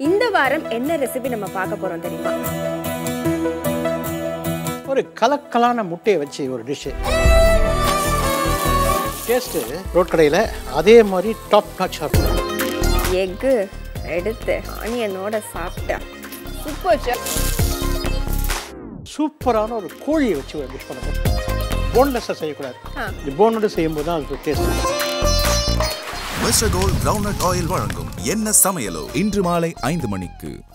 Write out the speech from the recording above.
இந்த வாரம் என்ன ரெசிபி நம்ம பார்க்க போறோம் தெரியுமா ஒரு கலக்கலான முட்டையை வச்சு ஒரு டிஷ்ஷு டேஸ்ட்டு ரோட் கடையில் அதே மாதிரி டாப் நாச்சாக இருக்கும் எக்கு எடுத்து ஆனியனோட சாப்பிட்டா சூப்பர் செஃப் சூப்பரான ஒரு கோழியை வச்சு ஒரு டிஷ் பண்ணணும் போன்லெஸ்ஸாக செய்யக்கூடாது ஆ. இந்த போனோட செய்யும்போது தான் அது taste Mister Gold ground oil வழங்கும் என்ன சமையலோ இன்று மாலை ஐந்து மணிக்கு